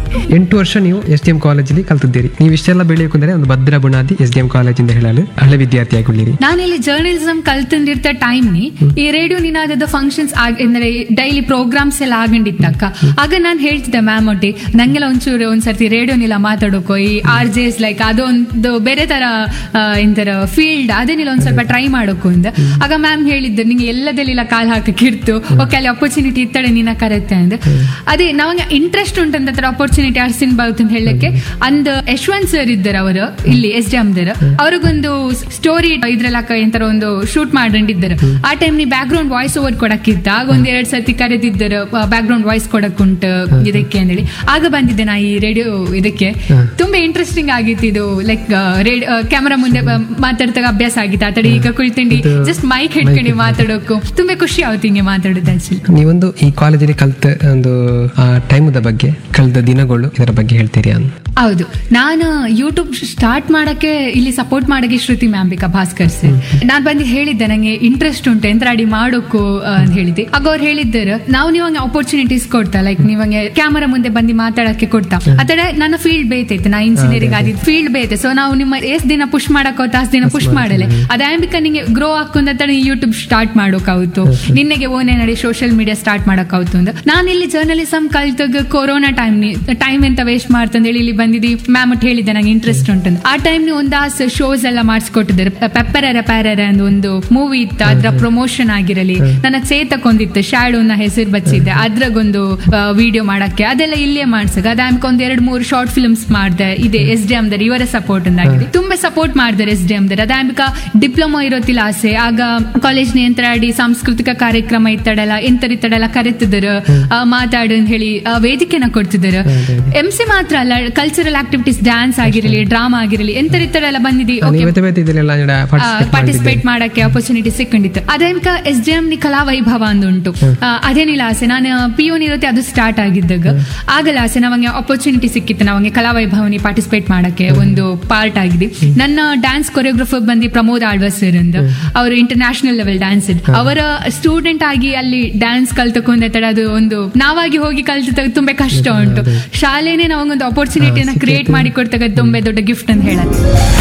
ಎಂಟು ವರ್ಷ ನೀವು ಎಸ್ ಡಿ ಎಂ ಕಾಲೇಜಲ್ಲಿ ಕಲ್ತಿದ್ದೀರಿ ನೀವು ಇಷ್ಟೆಲ್ಲ ಬೆಳೆಯಬೇಕಂದ್ರೆ ಒಂದು ಭದ್ರ ಬುನಾದಿ ಎಸ್ ಡಿ ಎಂ ಕಾಲೇಜಿಂದ ಹೇಳಲು ಹಳೆ ವಿದ್ಯಾರ್ಥಿಯಾಗಿದ್ದೀರಿ ನಾನಿಲ್ಲಿ ಜರ್ನಲಿಸಂ ಕಲ್ತಂದಿರ್ತ ಟೈಮ್ ನಿ ಈ ರೇಡಿಯೋ ನಿನಾದದ ಫಂಕ್ಷನ್ಸ್ ಅಂದ್ರೆ ಡೈಲಿ ಪ್ರೋಗ್ರಾಮ್ಸ್ ಎಲ್ಲ ಆಗಂಡಿತ್ತಕ್ಕ ಆಗ ನಾನು ಹೇಳ್ತಿದ್ದೆ ಮ್ಯಾಮ್ ಒಟ್ಟಿ ನಂಗೆಲ್ಲ ಒಂಚೂರು ಒಂದ್ಸರ್ತಿ ರೇಡಿಯೋನಿಲ್ಲ ಮಾತಾಡೋಕೋ ಈ ಆರ್ ಜೆ ಎಸ್ ಲೈಕ್ ಅದೊಂದು ಬೇರೆ ತರ ಆ, ಎಂತರ ಫೀಲ್ಡ್ ಅದೇನಿಲ್ಲ ಒಂದ್ ಸ್ವಲ್ಪ ಟ್ರೈ ಮಾಡೋಕು ಅಂದ ಆಗ ಮ್ಯಾಮ್ ಹೇಳಿದ್ದು ನಿಂಗೆ ಎಲ್ಲದಲ್ಲಿಲ್ಲ ಕಾಲ್ ಹಾಕಕ್ಕೆ ಇರ್ತು ಓಕೆ ಅಲ್ಲಿ ಅಪರ್ಚುನಿಟಿ ಇತ್ತಡೆ ನಿನ್ನ ಕರೆತ್ತೆ ಅಂದ ಅದೇ ನಮಗೆ ಇಂಟ್ರೆಸ್ಟ್ ಉಂಟಂತ ತರ ಅಪರ್ಚುನಿಟಿ ಅರ್ಸಿನ್ ಬಾವುತ್ ಅಂತ ಹೇಳಕ್ಕೆ ಅಂದ್ ಯಶವಂತ್ ಸರ್ ಇದ್ದಾರೆ ಅವರು ಇಲ್ಲಿ ಎಸ್ ಡಿ ಎಮ್ದರ್ ಅವ್ರಿಗೊಂದು ಸ್ಟೋರಿ ಇದ್ರಲ್ಲಕ್ಕ ಎಂತರ ಒಂದು ಶೂಟ್ ಮಾಡಿದ್ದಾರೆ ಆ ಟೈಮ್ ನೀ ಬ್ಯಾಕ್ ಗ್ರೌಂಡ್ ವಾಯ್ಸ್ ಓವರ್ ಕೊಡಕ್ಕಿತ್ತ ಆಗ ಒಂದ್ ಎರಡ್ ಸರ್ತಿ ಕರೆದಿದ್ದರು ಬ್ಯಾಕ್ ಗ್ರೌಂಡ್ ವಾಯ್ಸ್ ಕೊಡಕ್ಕುಂಟು ಇದಕ್ಕೆ ಅಂತೇಳಿ ಆಗ ಬಂದಿದ್ದೆ ನಾ ಈ ರೇಡಿಯೋ ಇದಕ್ಕೆ ತುಂಬಾ ಇಂಟ್ರೆಸ್ಟಿಂಗ್ ಆಗಿತ್ತು ಇದು ಲೈಕ್ ರೇಡಿಯೋ ಕ್ಯಾಮರಾ ಮುಂದೆ ಬ- ಮಾತಾಡ್ದಾಗ ಅಭ್ಯಾಸ ಆಗಿತ್ತು ಆ ತಡೆ ಈಗ ಕುಳಿತಂಡಿ ಜಸ್ಟ್ ಮೈಕ್ ಹಿಡ್ಕೊಂಡು ಮಾತಾಡೋಕು ತುಂಬಾ ಖುಷಿ ಆಗುತ್ತೆ ಹಿಂಗೆ ಮಾತಾಡೋದು ಆಕ್ಚುಲಿ ನೀವೊಂದು ಈ ಕಾಲೇಜಲ್ಲಿ ಕಲ್ತ ಒಂದು ಆ ಟೈಮದ ಬಗ್ಗೆ ಕಳೆದ ದಿನಗಳು ಇದರ ಬಗ್ಗೆ ಹೇಳ್ತೀರಿ ಅಂತ ಹೌದು ನಾನು ಯೂಟ್ಯೂಬ್ ಸ್ಟಾರ್ಟ್ ಮಾಡಕ್ಕೆ ಇಲ್ಲಿ ಸಪೋರ್ಟ್ ಮಾಡಕ್ಕೆ ಶ್ರುತಿ ಮ್ಯಾಂಬಿಕಾ ಭಾಸ್ಕರ್ ಸರ್ ನಾನ್ ಬಂದು ಹೇಳಿದ್ದೆ ನಂಗೆ ಇಂಟ್ರೆಸ್ಟ್ ಉಂಟು ಎಂತ್ರಾಡಿ ಮಾಡೋಕು ಆ, ಅಂತ ಹೇಳಿದ್ದೆ ಆಗ ಅವ್ರು ಹೇಳಿದ್ದಾರೆ ನಾವು ನೀವಂಗೆ ಅಪರ್ಚುನಿಟೀಸ್ ಕೊಡ್ತಾ ಲೈಕ್ ನೀವಂಗೆ ಕ್ಯಾಮರಾ ಮುಂದೆ ಬಂದು ಮಾತಾಡಕ್ಕೆ ಕೊಡ್ತಾ ಆತರ ನನ್ನ ಫೀಲ್ಡ್ ಬೇತೈತೆ ನಾ ಇಂಜಿನಿಯರಿಂಗ್ ಆದಿದ್ದು ಫೀಲ್ಡ್ ಬೇತೆ ಸೊ ನಾವು ನಿಮ್ಮ ಎಷ್ಟ್ ದಿನ ಪುಷ್ ಮಾಡಕ್ ಹೋತ ಅಷ್ಟ್ ದಿನ ಪುಷ್ ಮಾಡಲೆ ಅದಾಂಬಿಕ ನಿಂಗೆ ಗ್ರೋ ಹಾಕೊಂಡ ಯೂಟ್ಯೂಬ್ ಸ್ಟಾರ್ಟ್ ಮಾಡೋಕಾവുತ್ತು ನಿನ್ನೆಗೆ ಓನೇ ನಡಿ ಸೋಷಿಯಲ್ ಮೀಡಿಯಾ ಸ್ಟಾರ್ಟ್ ಮಾಡೋಕಾവുತ್ತು ಅಂತ ನಾನು ಇಲ್ಲಿ ಜರ್ನಲಿಸಂ ಕಲ್ತಾಗ ಕೊರೋನಾ ಟೈಮ್ ಟೈಮ್ ಎಂತ ವೇಸ್ಟ್ ಮಾಡ್ತಂದೇಳಿ ಇಲ್ಲಿ ಬಂದಿದ್ದಿ ಮ್ಯಾಮ್ ಒಟ್ಟು ಹೇಳಿದ್ದೆ ನಂಗೆ ಇಂಟ್ರೆಸ್ಟ್ ಉಂಟಂತ ಆ ಟೈಮ್ ಒಂದಾಸ್ ಶೋಸ್ ಎಲ್ಲ ಮಾಡಿಸ್ಕೊಟ್ಟಿದ್ದಾರೆ ಪೆಪ್ಪರರ ಪ್ಯಾರರ ಅಂತ ಒಂದು ಮೂವಿ ಇತ್ತು ಅದ್ರ ಪ್ರಮೋಷನ್ ಆಗಿರಲಿ ನನ್ನ ಚೇತಕ್ಕೊಂದಿತ್ತು ಶ್ಯಾಡೋನ ಹೆಸರು ಬಚ್ಚಿದ್ದೆ ಅದ್ರಾಗೊಂದು ವಿಡಿಯೋ ಮಾಡಕ್ಕೆ ಅದೆಲ್ಲ ಇಲ್ಲೇ ಮಾಡ್ಸಕ್ ಅದಾಮ್ಕ ಒಂದ್ ಎರಡ್ ಮೂರು ಶಾರ್ಟ್ ಫಿಲ್ಮ್ಸ್ ಮಾಡ್ದೆ ಇದೆ ಎಸ್ ಡಿ ಎಮ್ದರ್ ಇವರ ಸಪೋರ್ಟ್ ಆಗಿದೆ ತುಂಬಾ ಸಪೋರ್ಟ್ ಮಾಡಿದ್ದಾರೆ ಎಸ್ ಡಿ ಎಮ್ದರ್ ಅದಾಮ್ಕ ಡಿಪ್ಲೊಮಾ ಇರೋತಿಲ್ಲ ಆಸೆ ಆಗ ಕಾಲೇಜ್ ಆಡಿ ಸಾಂಸ್ಕೃತಿಕ ಕಾರ್ಯಕ್ರಮ ಇತ್ತಡಲ್ಲ ಎಂತರ ಇತ್ತಡಲ್ಲ ಕರೆತಿದ್ರು ಮಾತಾಡು ಅಂತ ಹೇಳಿ ಆ, ವೇದಿಕೆನ ಕೊಡ್ತಿದ್ರು ಎಂ ಸಿ ಮಾತ್ರ ಅಲ್ಲ ಕಲ್ಚರಲ್ ಆಕ್ಟಿವಿಟೀಸ್ ಡ್ಯಾನ್ಸ್ ಆಗಿರಲಿ ಡ್ರಾಮಾ ಆಗಿರಲಿ ಎಂತರ ಇತ್ತಡೆಲ್ಲ ಬಂದಿದ್ದಿ ನೀವು ಓಕೆ ಬೇತೆ ಬೇತೆ ಇದೆಲ್ಲ ಪಾರ್ಟಿಸಿಪೇಟ್ ಪಾರ್ಟಿಸಿಪೇಟ್ ಮಾಡಕ್ಕೆ ಅಪರ್ಚುನಿಟಿ ಸಿಕ್ಕೊಂಡಿತ್ತು ಅದೇನ್ಕ ಎಸ್ ಡಿ ಎಂ ನಿ ಕಲಾ ವೈಭವ ಅಂದುಂಟು ಆ, ಅದೇನಿಲ್ಲ ಆಸೆ ನಾನು ಪಿ ಯು ಇರುತ್ತೆ ಅದು ಸ್ಟಾರ್ಟ್ ಆಗಿದ್ದಾಗ ಆಗಲ್ಲ ಆಸೆ ನಮಗೆ ಅಪರ್ಚುನಿಟಿ ಸಿಕ್ಕಿತ್ತು ನಮಗೆ ಕಲಾ ವೈಭವನಿ ಪಾರ್ಟಿಸಿಪೇಟ್ ಮಾಡಕ್ಕೆ ಒಂದು ಪಾರ್ಟ್ ಆಗಿದೆ ನನ್ನ ಡ್ಯಾನ್ಸ್ ಕೊರಿಯೋಗ್ರಫರ್ ಬಂದು ಪ್ರಮೋದ್ ಆಳ್ವ ಸರ್ ಅಂತ ಅವರು ಇಂಟರ್ನ್ಯಾಷನಲ್ ಲೆವೆಲ್ ಡ್ಯಾನ್ಸ್ ಅವರ ಸ್ಟೂಡೆಂಟ್ ಆಗಿ ಅಲ್ಲಿ ಡ್ಯಾನ್ಸ್ ಕಲ್ತಕೊಂಡ ತಡ ಅದು ಒಂದು ನಾವಾಗಿ ಹೋಗಿ ಕಲ್ತ ತುಂಬಾ ಕಷ್ಟ ಉಂಟು ಶಾಲೆನೇ ನಾವಂಗೊಂದು ಅಪರ್ಚುನಿಟಿಯನ್ನ ಕ್ರಿಯೇಟ್ ಮಾಡಿ ಕೊಡ್ತಕ್ಕ ತುಂಬಾ ದೊಡ್ಡ ಗಿಫ್ಟ್ ಅಂತ ಹೇಳತ್ತೆ